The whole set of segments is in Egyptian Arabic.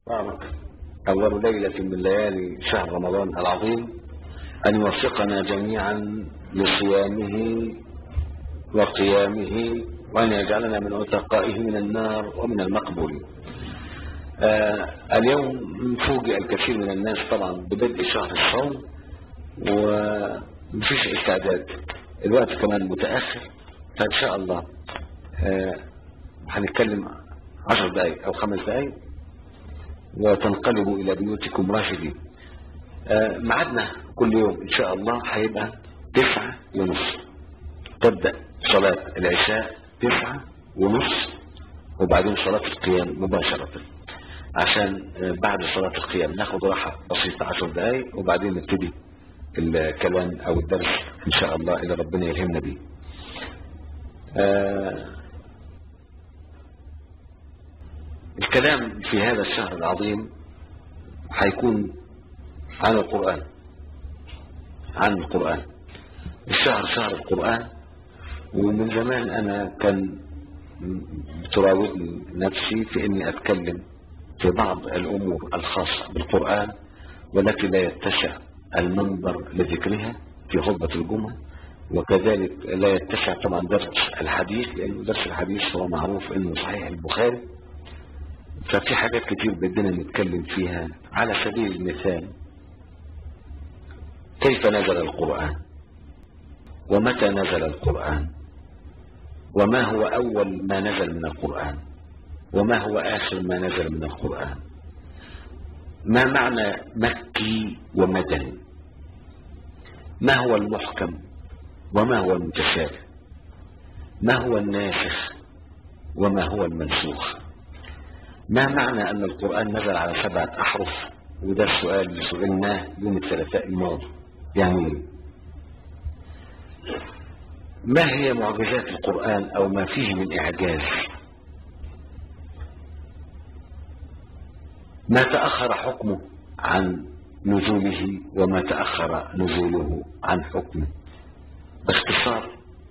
بارك أول ليلة من ليالي شهر رمضان العظيم أن يوفقنا جميعا لصيامه وقيامه وأن يجعلنا من عتقائه من النار ومن المقبول آه اليوم فوجئ الكثير من الناس طبعا ببدء شهر الصوم ومفيش استعداد الوقت كمان متأخر فإن شاء الله آه هنتكلم عشر دقايق أو خمس دقايق وتنقلبوا إلى بيوتكم راشدين آه ميعادنا كل يوم إن شاء الله هيبقى تسعة ونص تبدأ صلاة العشاء تسعة ونص وبعدين صلاة القيام مباشرة عشان بعد صلاة القيام ناخد راحة بسيطة عشر دقايق وبعدين نبتدي الكلام أو الدرس إن شاء الله إذا ربنا يلهمنا به آه الكلام في هذا الشهر العظيم هيكون عن القرآن عن القرآن الشهر شهر القرآن ومن زمان أنا كان تراودني نفسي في أني أتكلم في بعض الأمور الخاصة بالقرآن والتي لا يتسع المنبر لذكرها في خطبة الجمعة وكذلك لا يتسع طبعا درس الحديث لأن درس الحديث هو معروف أنه صحيح البخاري ففي حاجات كتير بدنا نتكلم فيها على سبيل المثال كيف نزل القرآن ومتى نزل القرآن وما هو أول ما نزل من القرآن وما هو آخر ما نزل من القرآن ما معنى مكي ومدني ما هو المحكم وما هو المتشابه ما هو الناسخ وما هو المنسوخ ما معنى أن القرآن نزل على سبعة أحرف وده السؤال اللي سئلناه يوم الثلاثاء الماضي يعني ما هي معجزات القرآن أو ما فيه من إعجاز ما تأخر حكمه عن نزوله وما تأخر نزوله عن حكمه باختصار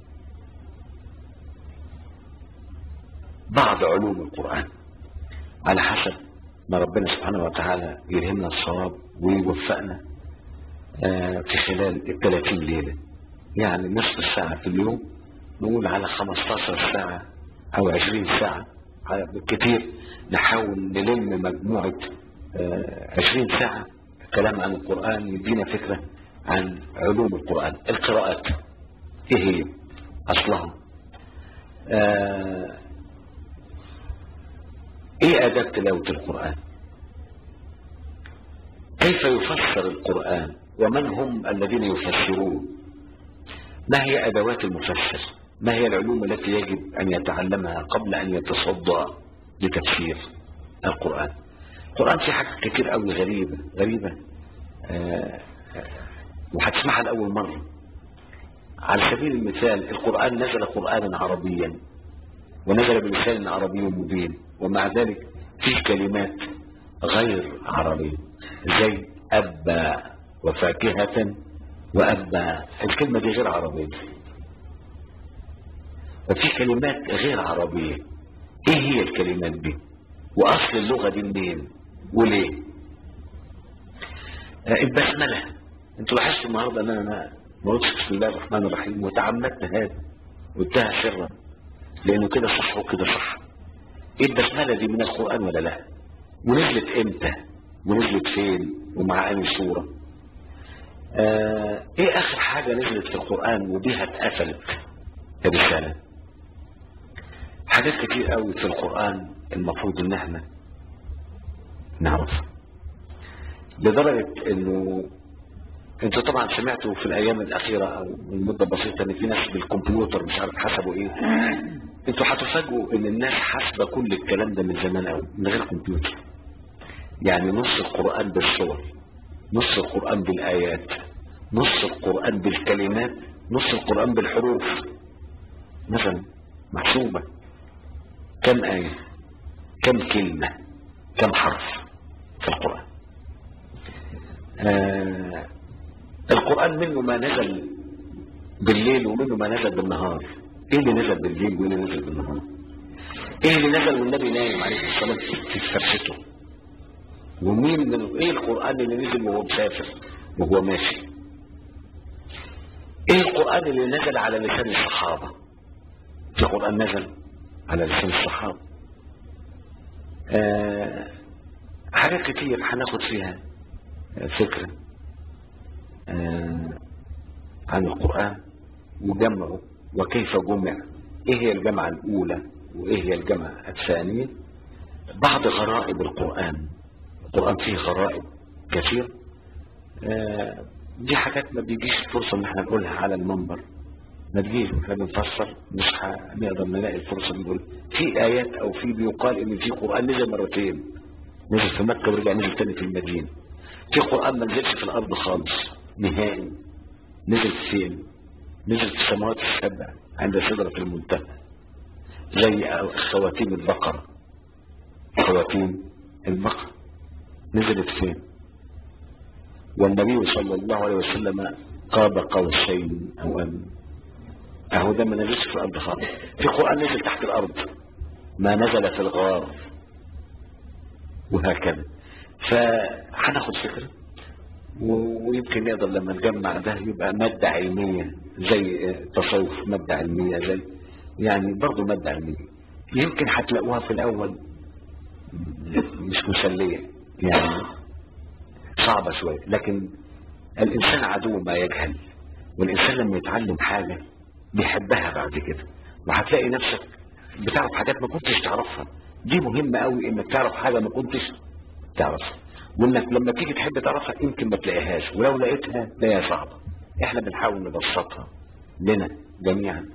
بعض علوم القرآن على حسب ما ربنا سبحانه وتعالى يلهمنا الصواب ويوفقنا في خلال الثلاثين ليلة يعني نصف الساعة في اليوم نقول على 15 ساعة أو 20 ساعة بالكثير نحاول نلم مجموعة 20 ساعة كلام عن القرآن يدينا فكرة عن علوم القرآن القراءات ايه هي اصلها آه ايه اداب تلاوة القرآن كيف يفسر القرآن ومن هم الذين يفسرون ما هي ادوات المفسر ما هي العلوم التي يجب ان يتعلمها قبل ان يتصدى لتفسير القرآن القرآن فيه حاجات كتير قوي غريبة غريبة آه وهتسمعها لأول مرة على سبيل المثال القرآن نزل قرآنا عربيا ونزل بلسان عربي مبين ومع ذلك فيه كلمات غير عربية زي أبا وفاكهة وأبا الكلمة دي غير عربية وفي كلمات غير عربية ايه هي الكلمات دي واصل اللغة دي منين وليه آه البسملة انتوا لاحظتوا النهاردة ان انا ما قلتش بسم الله الرحمن الرحيم وتعمدت هذا قلتها سرا لانه كده صح وكده صح ايه البسملة دي من القرآن ولا لا ونزلت امتى ونزلت فين ومع اي صورة آه ايه اخر حاجة نزلت في القرآن وبيها اتقفلت كرسالة حاجات كتير قوي في القرآن المفروض ان احنا نعرفها لدرجة انه انتوا طبعا سمعتوا في الايام الاخيرة او من مدة بسيطة ان في ناس بالكمبيوتر مش عارف حسبوا ايه انتوا هتفاجئوا ان الناس حاسبة كل الكلام ده من زمان قوي من غير كمبيوتر يعني نص القرآن بالصور نص القرآن بالايات نص القرآن بالكلمات نص القرآن بالحروف مثلا محسوبة كم آية كم كلمة كم حرف في القرآن آه القرآن منه ما نزل بالليل ومنه ما نزل بالنهار ايه اللي نزل بالليل وايه اللي نزل بالنهار ايه اللي نزل والنبي نايم عليه الصلاة في فرشته ومين من ايه القرآن اللي نزل وهو مسافر وهو ماشي ايه القرآن اللي نزل على لسان الصحابة في قرآن نزل على لسان الصحابة آه حاجات كتير هناخد فيها فكرة آه عن القرآن وجمعه وكيف جمع ايه هي الجمعة الاولى وايه هي الجمعة الثانية بعض غرائب القرآن القرآن فيه غرائب كثير آه دي حاجات ما بيجيش فرصة ان احنا نقولها على المنبر ما تجيش احنا بنفسر مش هنقدر نلاقي الفرصة نقول في آيات او في بيقال ان في قرآن نزل مرتين نزل في مكة ورجع نزل تاني في المدينة في قرآن ما نزلش في الأرض خالص نهائي نزل فين نزل في السماوات السبع عند سدرة المنتهى زي خواتيم البقرة خواتيم البقرة نزلت فين والنبي صلى الله عليه وسلم قاب قوسين او ان اهو ده ما نزلش في الارض خالص في قران نزل تحت الارض ما نزل في الغار وهكذا فهناخد فكره ويمكن نقدر لما نجمع ده يبقى مادة علمية زي تصوف مادة علمية زي يعني برضه مادة علمية يمكن هتلاقوها في الأول مش مسلية يعني صعبة شوية لكن الإنسان عدو ما يجهل والإنسان لما يتعلم حاجة بيحبها بعد كده وهتلاقي نفسك بتعرف حاجات ما كنتش تعرفها دي مهمة قوي انك تعرف حاجة ما كنتش تعرفها وانك لما تيجي تحب تعرفها يمكن ما تلاقيهاش ولو لقيتها تلاقيها صعبة احنا بنحاول نبسطها لنا جميعا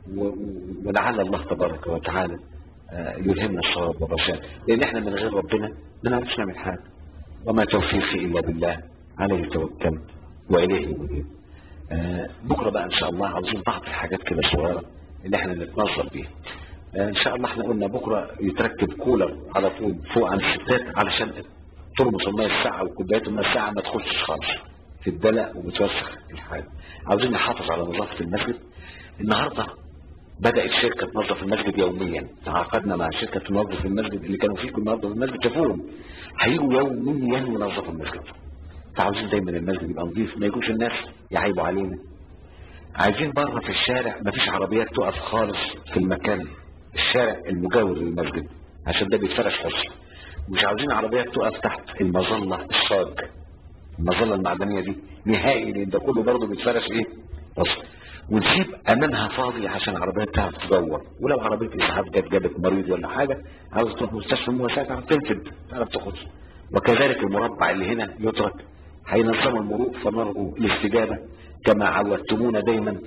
ولعل الله تبارك وتعالى يلهمنا الصواب والرشاد لان احنا من غير ربنا ما نعرفش نعمل حاجه وما توفيقي الا بالله عليه توكلت واليه انيب آه بكره بقى ان شاء الله عاوزين بعض الحاجات كده صغيره اللي احنا نتنظر بيها آه ان شاء الله احنا قلنا بكره يتركب كولر على طول فوق عن الستات علشان ترمس الميه الساعه وكوبايات الميه الساعه ما تخشش خالص في الدلق وبتوسخ الحاجه عاوزين نحافظ على نظافه المسجد النهارده بدأت شركة تنظف المسجد يوميا تعاقدنا مع شركة تنظف المسجد اللي كانوا فيكم النهارده في المسجد شافوهم هيجوا يوميا ينظفوا المسجد فعاوزين دايما المسجد يبقى نظيف ما يجوش الناس يعيبوا علينا عايزين بره في الشارع مفيش عربيات تقف خالص في المكان الشارع المجاور للمسجد عشان ده بيتفرش حصر مش عاوزين عربيات تقف تحت المظلة الصاج المظلة المعدنية دي نهائي لان ده كله برضه بيتفرش ايه حصر ونسيب امامها فاضي عشان عربيات تعرف تدور ولو عربيه اسعاف جت جابت مريض ولا حاجه عاوز تروح مستشفى مواساه تعرف تنفذ تعرف تاخد وكذلك المربع اللي هنا يترك هينظموا المرور فنرجو الاستجابه كما عودتمونا دايما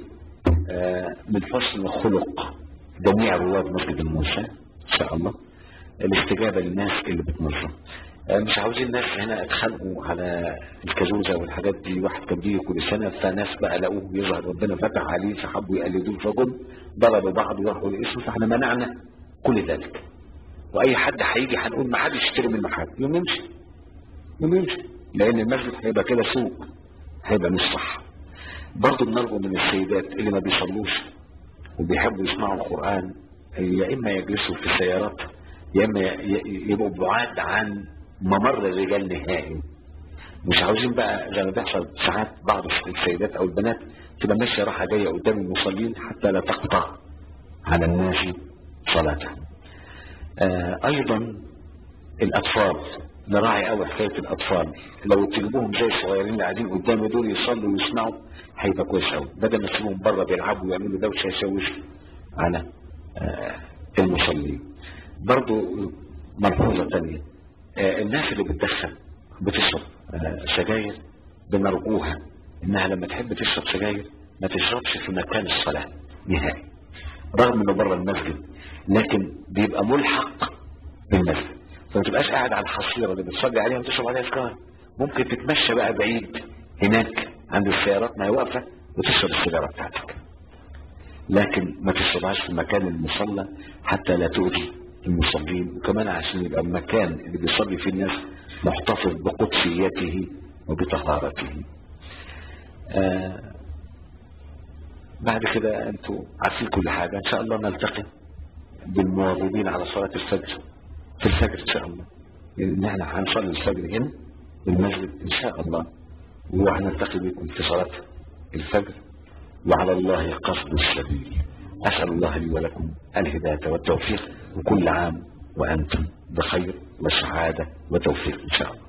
آه من حسن الخلق جميع رواد مسجد الموسى ان شاء الله الاستجابه للناس اللي بتنظم مش عاوزين الناس هنا اتخانقوا على الكازوزه والحاجات دي واحد كان بيجي كل سنه فناس بقى لقوه يظهر ربنا فتح عليه فحبوا يقلدوه فجم ضربوا بعض وراحوا الاسم فاحنا منعنا كل ذلك واي حد هيجي هنقول ما حدش يشتري من حد يوم يمشي يوم يمشي لان المسجد هيبقى كده سوق هيبقى مش صح برضه بنرجو من السيدات اللي ما بيصلوش وبيحبوا يسمعوا القران يا اما يجلسوا في السيارات يا اما يبقوا بعاد عن ممر الرجال نهائي مش عاوزين بقى زي ما بيحصل ساعات بعض السيدات او البنات تبقى ماشيه رايحه جايه قدام المصلين حتى لا تقطع على الناس صلاتها. آه ايضا الاطفال نراعي قوي حكايه الاطفال لو تجيبوهم زي الصغيرين اللي قاعدين قدامي دول يصلوا ويسمعوا هيبقى كويس قوي بدل ما تسيبهم بره بيلعبوا ويعملوا دوشه يشوشوا على آه المصلين. برضو ملحوظه ثانيه آه الناس اللي بتدخن بتشرب آه سجاير بنرجوها انها لما تحب تشرب سجاير ما تشربش في مكان الصلاة نهائي رغم انه بره المسجد لكن بيبقى ملحق بالمسجد فما تبقاش قاعد على الحصيرة اللي بتصلي عليها وتشرب عليها سجارة ممكن تتمشى بقى بعيد هناك عند السيارات ما هي واقفة وتشرب السيجارة بتاعتك لكن ما تشربهاش في مكان المصلى حتى لا تؤذي المصلين وكمان عشان يبقى المكان اللي بيصلي فيه الناس محتفظ بقدسيته وبطهارته آه بعد كده انتوا عارفين كل حاجة ان شاء الله نلتقي بالمواظبين على صلاة الفجر في الفجر ان شاء الله ان احنا هنصلي الفجر هنا في المسجد ان شاء الله وهنلتقي بكم في صلاة الفجر وعلى الله قصد السبيل أسأل الله لي ولكم الهداية والتوفيق وكل عام وأنتم بخير وسعادة وتوفيق إن شاء الله